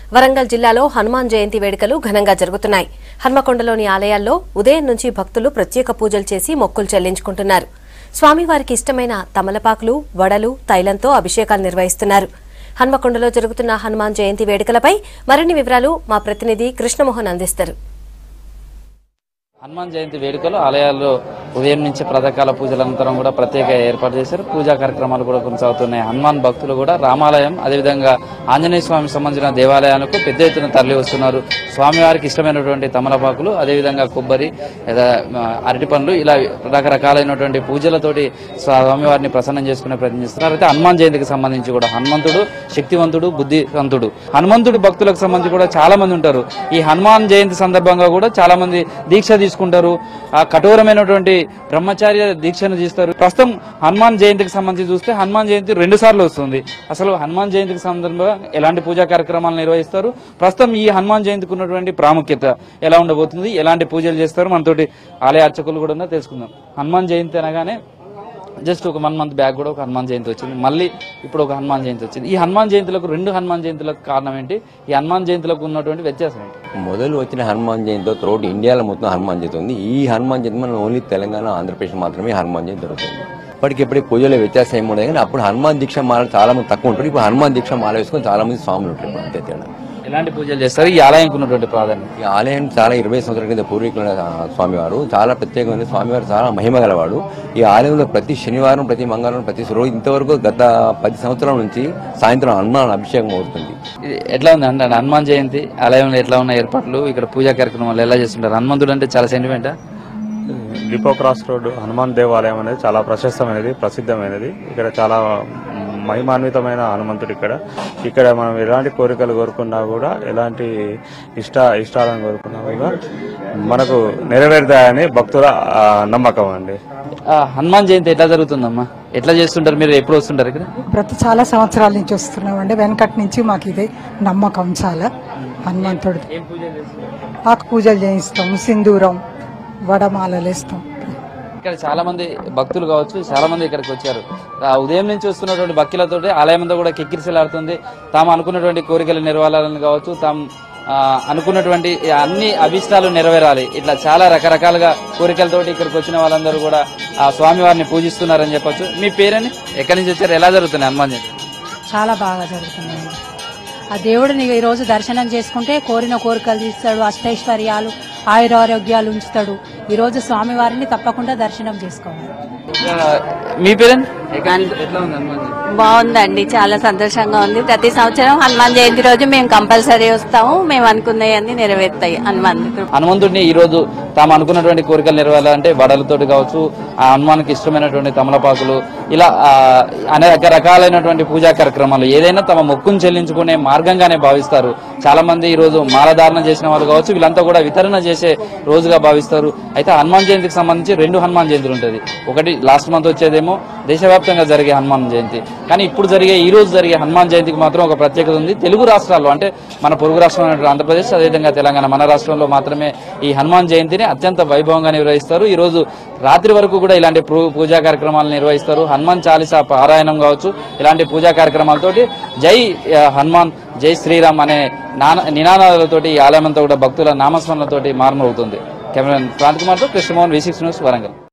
వరంగల్ జిల్లాలో హనుమాన్ జయంతి వేడుకలు ఘనంగా జరుగుతున్నాయి హన్మకొండలోని ఆలయాల్లో ఉదయం నుంచి భక్తులు ప్రత్యేక పూజలు చేసి మొక్కులు చెల్లించుకుంటున్నారు స్వామివారికి ఇష్టమైన తమలపాకులు వడలు తైలంతో అభిషేకాలు నిర్వహిస్తున్నారు హన్మకొండలో జరుగుతున్న హనుమాన్ జయంతి వేడుకలపై మరిన్ని వివరాలు మా ప్రతినిధి కృష్ణమోహన్ అందిస్తారు హనుమాన్ జయంతి వేడుకలు ఆలయాల్లో ఉదయం నుంచి ప్రతకాల పూజల అనంతరం కూడా ప్రత్యేక ఏర్పాటు చేశారు పూజా కార్యక్రమాలు కూడా కొనసాగుతున్నాయి హనుమాన్ భక్తులు కూడా రామాలయం అదేవిధంగా ఆంజనేయ స్వామికి సంబంధించిన దేవాలయాలకు పెద్ద ఎత్తున తరలి వస్తున్నారు స్వామివారికి ఇష్టమైనటువంటి తమలపాకులు అదేవిధంగా కొబ్బరి లేదా, ఆ, అరటి పండ్లు ఇలా రకరకాలైనటువంటి పూజలతోటి స్వామివారిని ప్రసన్నం చేసుకునే ప్రయత్నం చేస్తున్నారు అయితే హనుమాన్ జయంతికి సంబంధించి కూడా హనుమంతుడు శక్తివంతుడు బుద్ధివంతుడు హనుమంతుడి భక్తులకు సంబంధించి కూడా చాలా మంది ఉంటారు ఈ హనుమాన్ జయంతి సందర్భంగా కూడా చాలా మంది దీక్ష తీసుకుంటారు ఆ కఠోరమైనటువంటి బ్రహ్మచార్య దీక్షను తీస్తారు ప్రస్తుతం హనుమాన్ జయంతికి సంబంధించి చూస్తే హనుమాన్ జయంతి రెండు సార్లు వస్తుంది అసలు హనుమాన్ జయంతికి సందర్భంగా ఎలాంటి పూజా కార్యక్రమాలు నిర్వహిస్తారు ప్రస్తుతం ఈ హనుమాన్ జయంతికి ఉన్నటువంటి ప్రాముఖ్యత ఎలా ఉండబోతుంది ఎలాంటి పూజలు చేస్తారు మనతోటి ఆలయ అర్చకులు కూడా ఉన్నారు తెలుసుకుందాం హనుమాన్ జయంతి అనగానే జస్ట్ ఒక వన్ మంత్ బ్యాక్ కూడా ఒక హనుమాన్ జయంతి వచ్చింది మళ్ళీ ఇప్పుడు ఒక హనుమాన్ జయంతి వచ్చింది ఈ హనుమాన్ జయంతులకు రెండు హనుమాన్ జయంతులకు కారణం ఏంటి ఈ హనుమాన్ జయంతులకు ఉన్నటువంటి వ్యత్యాసం ఏంటి మొదలు వచ్చిన హనుమాన్ జయంతితో త్రోట్ ఇండియాలో మొత్తం హనుమాన్ జయంతి ఉంది ఈ హనుమాన్ జయంతి మన ఓన్లీ తెలంగాణ ఆంధ్రప్రదేశ్ మాత్రమే హనుమాన్ జయంతి దొరుకుతుంది ఇప్పటికి ఎప్పటికి పూజలో వ్యత్యాసం ఏమి ఉండదు కానీ అప్పుడు హనుమాన్ దీక్ష మాల చాలా మంది తక్కువ ఉంటారు ఇప్పుడు హనుమాన్ దీక్ష మాల వేసుకొని చాలా మంది స్వాములు ఉంటారు ఇప్పుడు అంతే తేడా ఎలాంటి పూజలు చేస్తారు ఈ ఆలయానికి ఉన్నటువంటి ప్రాధాన్యత ఈ ఆలయం చాలా ఇరవై సంవత్సరాల కింద పూర్వీకుల స్వామివారు చాలా ప్రత్యేకమైన స్వామివారు చాలా మహిమ గలవాడు ఈ ఆలయంలో ప్రతి శనివారం ప్రతి మంగళవారం ప్రతి రోజు ఇంతవరకు గత పది సంవత్సరాల నుంచి సాయంత్రం హనుమాన్ అభిషేకం అవుతుంది ఇది ఎట్లా ఉంది అంటే హనుమాన్ జయంతి ఆలయంలో ఎట్లా ఉన్న ఏర్పాట్లు ఇక్కడ పూజా కార్యక్రమాలు ఎలా చేస్తుంటారు హనుమంతుడు అంటే చాలా సెంటిమెంటా లిపో క్రాస్ రోడ్ హనుమాన్ దేవాలయం అనేది చాలా ప్రశస్తమైనది ప్రసిద్ధమైనది ఇక్కడ చాలా మహిమాన్వితమైన హనుమంతుడు ఇక్కడ ఇక్కడ మనం ఎలాంటి కోరికలు కోరుకున్నా కూడా ఎలాంటి ఇష్ట ఇష్టాలను కోరుకున్నా కూడా మనకు నెరవేరుతాయని భక్తుల ఆ, నమ్మకం అండి ఆ, హనుమాన్ జయంతి ఎట్లా జరుగుతుందమ్మా ఎట్లా చేస్తుంటారు మీరు ఎప్పుడు వస్తుంటారు ఇక్కడ ప్రతి చాలా సంవత్సరాల నుంచి వస్తున్నామండి వెనకటి నుంచి మాకు ఇది నమ్మకం చాలా హనుమంతుడి ఆకు పూజలు చేయిస్తాం సింధూరం వడమాలలు వేస్తాం ఇక్కడ చాలా మంది భక్తులు కావచ్చు చాలా మంది ఇక్కడికి వచ్చారు ఆ ఉదయం నుంచి వస్తున్నటువంటి భక్తులతో ఆలయం అంతా కూడా కిక్కిరిసలాడుతుంది తాము అనుకున్నటువంటి కోరికలు నెరవేరాలని కావచ్చు తాము ఆ, అనుకున్నటువంటి అన్ని అభిష్టాలు నెరవేరాలి ఇట్లా చాలా రకరకాలుగా కోరికలతోటి ఇక్కడికి వచ్చిన వాళ్ళందరూ కూడా ఆ స్వామివారిని పూజిస్తున్నారని చెప్పొచ్చు మీ పేరని ఎక్కడి నుంచి వచ్చారు ఎలా జరుగుతుంది హనుమాన్ జయంతి చాలా బాగా జరుగుతున్నాయండి ఆ దేవుడిని ఈ రోజు దర్శనం చేసుకుంటే కోరిన కోరికలు తీస్తాడు అష్టైశ్వర్యాలు ఆయురారోగ్యాలు ఉంచుతాడు ఈ రోజు స్వామివారిని తప్పకుండా దర్శనం చేసుకోవాలి ఆ, మీ పేరని ఎక్కడి నుంచి- ఎట్లా ఉంది హనుమాన్ జయంతి బాగుందండి చాలా సంతోషంగా ఉంది ప్రతి సంవత్సరం హనుమాన్ జయంతి రోజు మేము కంపల్సరీ వస్తాము మేము అనుకున్నవన్నీ నెరవేరుతాయి హనుమాన్ హనుమంతుడిని ఈ రోజు తాము అనుకున్నటువంటి కోరికలు నెరవేరాలంటే వడలతోటి కావచ్చు ఆ హనుమానికి ఇష్టమైనటువంటి తమలపాకులు ఇలా ఆ, అనేక రకాలైనటువంటి పూజా కార్యక్రమాలు ఏదైనా తమ మొక్కును చెల్లించుకునే మార్గంగానే భావిస్తారు చాలా మంది ఈ రోజు మాలధారణ చేసిన వాళ్ళు కావచ్చు వీళ్ళంతా కూడా వితరణ చేసే రోజుగా భావిస్తారు అయితే హనుమాన్ జయంతికి సంబంధించి రెండు హనుమాన్ జయంతులు ఉంటుంది ఒకటి లాస్ట్ మంత్ వచ్చేదేమో దేశవ్యాప్తంగా జరిగే హనుమాన్ జయంతి కానీ ఇప్పుడు జరిగే ఈ రోజు జరిగే హనుమాన్ జయంతికి మాత్రం ఒక ప్రత్యేకత ఉంది తెలుగు రాష్ట్రాల్లో అంటే మన పొరుగు రాష్ట్రం అయినటువంటి ఆంధ్రప్రదేశ్ అదేవిధంగా తెలంగాణ మన రాష్ట్రంలో మాత్రమే ఈ హనుమాన్ జయంతిని అత్యంత వైభవంగా నిర్వహిస్తారు ఈ రోజు రాత్రి వరకు కూడా ఇలాంటి పూ- పూజా కార్యక్రమాలు నిర్వహిస్తారు హనుమాన్ చాలీసా పారాయణం కావచ్చు ఇలాంటి పూజా కార్యక్రమాలతోటి జై ఆ, హనుమాన్ జై శ్రీరామ్ అనే నాన నినాదాలతోటి ఈ ఆలయం అంతా కూడా భక్తుల నామస్మరణలతోటి మారుమవుతుంది కెమెరా క్రాంతి కుమార్తో Krishnamohan V six news Warangal